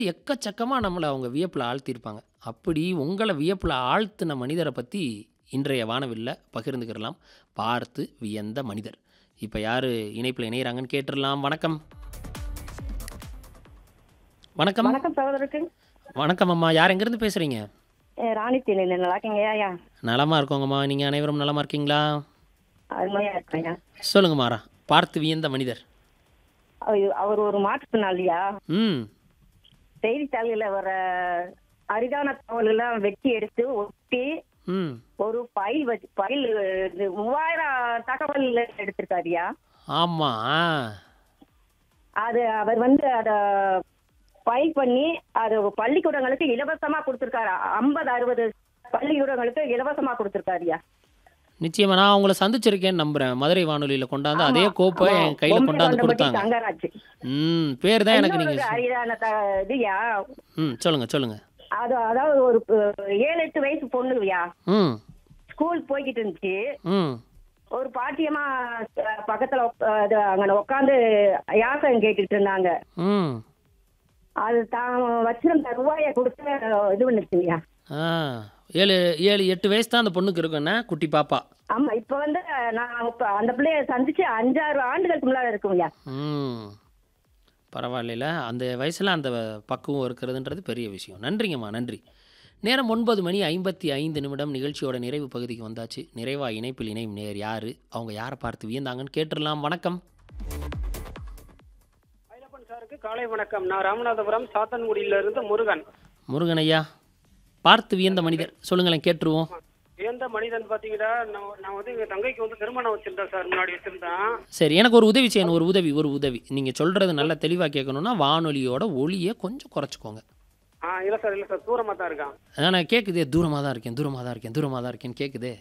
எக்கச்சக்கமாக நம்மளை அவங்க வியப்பில் ஆழ்த்தியிருப்பாங்க அப்படி உங்களை வியப்பில் ஆழ்த்தின மனிதரை பற்றி இன்றைய வானவில்ல பகிர்ந்துக்கிறலாம் பார்த்து வியந்த மனிதர் இப்போ யார் இணைப்பில் இணையிறாங்கன்னு கேட்டுடலாம் வணக்கம் வணக்கம் வணக்கம் சகோதரருக்கு வணக்கம் அம்மா யார் எங்கேருந்து பேசுகிறீங்க ராணி தேனி நல்லா இருக்கீங்க ஐயா நலமாக இருக்கோங்கம்மா நீங்கள் அனைவரும் நலமாக இருக்கீங்களா அருமையா இருக்கேன் சொல்லுங்க மாறா பார்த்து வியந்த மனிதர் அவர் அவர் ஒரு மாற்றுத்திறனாளியா ம் செய்தித்தாள்களில் வர அரிதான தகவல்கள்லாம் வெட்டி எடுத்து ஒட்டி ம் ஒரு பைல் வச்சு பைல் இது மூவாயிரம் தகவல் எடுத்திருக்காருயா ஆமாம் அது அவர் வந்து அத ஃபைல் பண்ணி அது பள்ளிக்கூடங்களுக்கு இலவசமா கொடுத்திருக்காரு ஐம்பது அறுபது பள்ளிக்கூடங்களுக்கு இலவசமா கொடுத்திருக்காருயா நிச்சயமா நான் உங்களை சந்திச்சிருக்கேன்னு நம்புறேன் மதுரை வானொலியில் கொண்டாந்து அதே கோப்பை என் கையில் கொண்டாந்து கொடுத்தாங்க தங்கராஜ் ம் பேர் தான் எனக்கு இன்னொரு நீங்கள் அரிதான த- இதுயா ம் சொல்லுங்க சொல்லுங்க அது அதாவது ஒரு அஹ், ஏழு எட்டு வயசு பொண்ணுயா ம் ஸ்கூல் போய்கிட்டு இருந்துச்சு ம் ஒரு பாட்டியம்மா அஹ், பக்கத்துல உக்- அது அங்க உட்காந்து யாசகம் கேட்டுட்டு இருந்தாங்க ம் அது தான் வச்சிருந்த ரூபாய கொடுத்து அஹ், இது பண்ணுச்சுங்கய்யா ஆ ஏழு ஏழு எட்டு வயசு தான் அந்த பொண்ணுக்கு இருக்குண்ணே குட்டி பாப்பா ஆமா இப்ப வந்து அஹ், நான் இப்ப அந்த பிள்ளைய சந்திச்சு அஞ்சாறு ஆண்டுகளுக்கு முன்னாடி இருக்குங்கய்யா ம் பரவாயில்ல அந்த வயசில் அந்த பக்குவம் இருக்கிறதுன்றது பெரிய விஷயம் நன்றிங்கம்மா நன்றி நேரம் ஒன்பது மணி ஐம்பத்தி ஐந்து நிமிடம் நிகழ்ச்சியோட நிறைவு பகுதிக்கு வந்தாச்சு நிறைவா இணைப்பில் இணையும் நேர் யார் அவங்க யாரை பார்த்து வியந்தாங்கன்னு கேட்டுடலாம் வணக்கம் ஐலப்பன் சாருக்கு காலை வணக்கம் நான் ராமநாதபுரம் சாத்தன்குடியில இருந்து முருகன் முருகன் ஐயா பார்த்து வியந்த மனிதர் சொல்லுங்களேன் கேட்டுருவோம் எந்த மனிதன் பாத்தீங்கன்னா நான் நான் வந்து எங்க தங்கைக்கு வந்து திருமணம் வச்சிருந்தேன் சார் முன்னாடி வச்சிருந்தேன் சரி எனக்கு ஒரு உதவி செய்யணும் ஒரு உதவி ஒரு உதவி நீங்கள் சொல்கிறது நல்லா தெளிவாக கேட்கணுன்னா வானொலியோட ஒளியை கொஞ்சம் குறைச்சிக்கோங்க ஆ இல்ல சார் இல்ல சார் தூரமா தான் இருக்கான் நான் கேட்குதே தூரமாக தான் இருக்கேன் தூரமாக தான் இருக்கேன் தூரமாக தான் இருக்கேன்னு கேட்குதே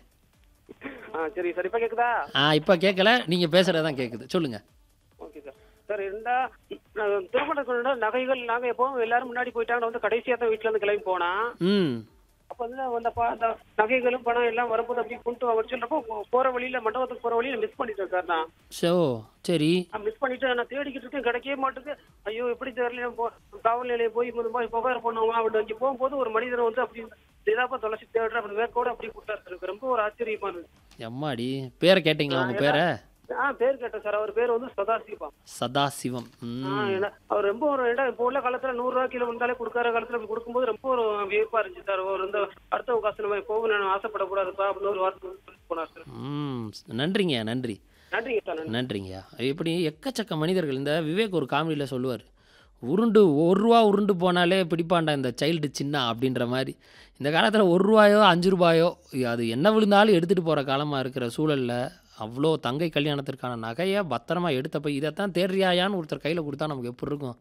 ஆ சரி சார் இப்ப கேக்குதா ஆ இப்போ கேட்கல நீங்கள் பேசுகிறது தான் கேட்குது சொல்லுங்கள் ஓகே சார் சார் இருந்தா நான் திருமணத்துக்கு நகைகள் நாங்க எப்பவும் எல்லாரும் முன்னாடி போயிட்டாங்க நான் வந்து கடைசியா தான் வீட்டுல இருந்து கிளம்பி போனா ம் அப்ப வந்து அந்த பா- அந்த நகைகளும் பணம் எல்லாம் வரும்போது அப்படி கொண்டு வர சொல்றப்போ போற வழியில மண்டபத்துக்கு போற வழியில மிஸ் பண்ணிட்டேன் சார் நான் ஸோ சரி மிஸ் பண்ணிட்டு நான் தேடிக்கிட்டு இருக்கேன் கிடைக்கவே மாட்டேங்குது ஐயோ எப்படி தெரியல போ காவல் நிலையம் போய் இந்த மாதிரி புகார் பண்ணுவோம் அப்படின்னு அங்கே போகும்போது ஒரு மனிதர் வந்து அப்படி இதாப்பா தொலைச்சி தேடுற அப்படி வேர்க்கோட அப்படி கொடுத்தாரு சார் எனக்கு ரொம்ப ஒரு ஆச்சரியமா இருந்துச்சு எம்மாடி பேரை கேட்டிங்களா உங்கள் பேரை ஆ பேர் கேட்டேன் சார் அவர் பேர் வந்து சதாசிவம் சதாசிவம் ஆ, ம் ஏன்னா, அவர் ரொம்ப ஒரு இடம் இப்போ உள்ள காலத்துல நூறு ரூபா கிலோ வந்தாலே கொடுக்காத காலத்துல அப்படி கொடுக்கும்போது ரொம்ப ஒரு வியப்பா இருந்துச்சு சார் ஒரு இந்த அடுத்த காசு நம்ம போக நான் ஆசைப்படக்கூடாதுப்பா அப்படின்னு ஒரு வார்த்தை சொல்லிட்டு போனார் சார் ம் நன்றிங்க நன்றி நன்றிங்க சார் நன்றி நன்றிங்கய்யா இப்படி எக்கச்சக்க மனிதர்கள் இந்த விவேக் ஒரு காமெடியில் சொல்லுவார் உருண்டு ஒரு ரூபா உருண்டு போனாலே பிடிப்பாண்டா இந்த சைல்டு சின்ன அப்படின்ற மாதிரி இந்த காலத்தில் ஒரு ரூபாயோ அஞ்சு ரூபாயோ அது என்ன விழுந்தாலும் எடுத்துகிட்டு போகிற காலமாக இருக்கிற சூழலில் அவ்வளோ தங்கை கல்யாணத்திற்கான நகையை பத்திரமா எடுத்தப்ப இதைத்தான் தேர்றியாயான்னு ஒருத்தர் கையில் கொடுத்தா நமக்கு எப்படி இருக்கும்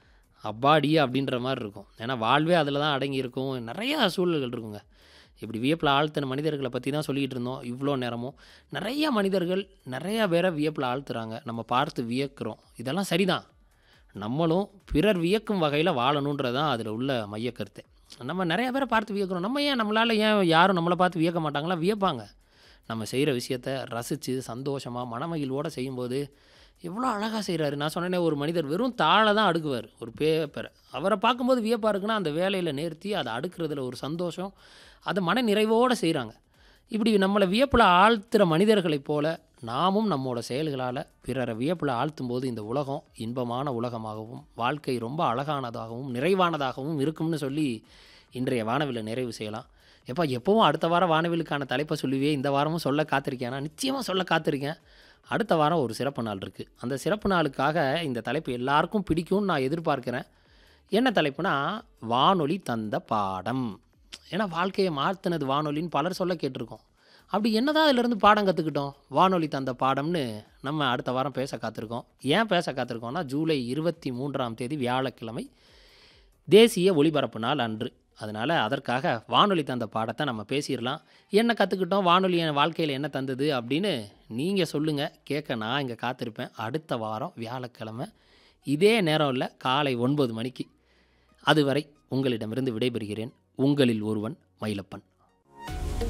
அப்பாடி அப்படின்ற மாதிரி இருக்கும் ஏன்னா வாழ்வே அதில் தான் அடங்கி இருக்கும் நிறையா சூழல்கள் இருக்குங்க இப்படி வியப்பில் ஆழ்த்தின மனிதர்களை பற்றி தான் சொல்லிகிட்டு இருந்தோம் இவ்வளோ நேரமும் நிறைய மனிதர்கள் நிறைய பேரை வியப்பில் ஆழ்த்துறாங்க நம்ம பார்த்து வியக்கிறோம் இதெல்லாம் சரிதான் நம்மளும் பிறர் வியக்கும் வகையில் வாழணுன்றது தான் அதில் உள்ள மையக்கருத்து நம்ம நிறைய பேரை பார்த்து வியக்கிறோம் நம்ம ஏன் நம்மளால் ஏன் யாரும் நம்மளை பார்த்து வியக்க மாட்டாங்களா வியப்பாங்க நம்ம செய்கிற விஷயத்த ரசித்து சந்தோஷமாக மனமகிழ்வோடு செய்யும்போது எவ்வளோ அழகாக செய்கிறாரு நான் சொன்னேனே ஒரு மனிதர் வெறும் தாளை தான் அடுக்குவார் ஒரு பேப்பரை அவரை பார்க்கும்போது வியப்பாக இருக்குன்னா அந்த வேலையில் நேர்த்தி அதை அடுக்கிறதுல ஒரு சந்தோஷம் அதை மன நிறைவோடு செய்கிறாங்க இப்படி நம்மளை வியப்பில் ஆழ்த்துற மனிதர்களைப் போல நாமும் நம்மோட செயல்களால் பிறரை வியப்பில் ஆழ்த்தும் போது இந்த உலகம் இன்பமான உலகமாகவும் வாழ்க்கை ரொம்ப அழகானதாகவும் நிறைவானதாகவும் இருக்கும்னு சொல்லி இன்றைய வானவிலை நிறைவு செய்யலாம் எப்போ எப்போவும் அடுத்த வாரம் வானவிலுக்கான தலைப்பை சொல்லுவே இந்த வாரமும் சொல்ல காத்திருக்கேன் நான் நிச்சயமாக சொல்ல காத்திருக்கேன் அடுத்த வாரம் ஒரு சிறப்பு நாள் இருக்குது அந்த சிறப்பு நாளுக்காக இந்த தலைப்பு எல்லாருக்கும் பிடிக்கும்னு நான் எதிர்பார்க்கிறேன் என்ன தலைப்புனா வானொலி தந்த பாடம் ஏன்னா வாழ்க்கையை மாற்றினது வானொலின்னு பலர் சொல்ல கேட்டிருக்கோம் அப்படி என்னதான் அதிலிருந்து பாடம் கற்றுக்கிட்டோம் வானொலி தந்த பாடம்னு நம்ம அடுத்த வாரம் பேச காத்திருக்கோம் ஏன் பேச காத்திருக்கோம்னா ஜூலை இருபத்தி மூன்றாம் தேதி வியாழக்கிழமை தேசிய ஒளிபரப்பு நாள் அன்று அதனால் அதற்காக வானொலி தந்த பாடத்தை நம்ம பேசிடலாம் என்ன கற்றுக்கிட்டோம் வானொலி என் வாழ்க்கையில் என்ன தந்தது அப்படின்னு நீங்கள் சொல்லுங்கள் கேட்க நான் இங்கே காத்திருப்பேன் அடுத்த வாரம் வியாழக்கிழமை இதே நேரம் இல்லை காலை ஒன்பது மணிக்கு அதுவரை உங்களிடமிருந்து விடைபெறுகிறேன் உங்களில் ஒருவன் மயிலப்பன்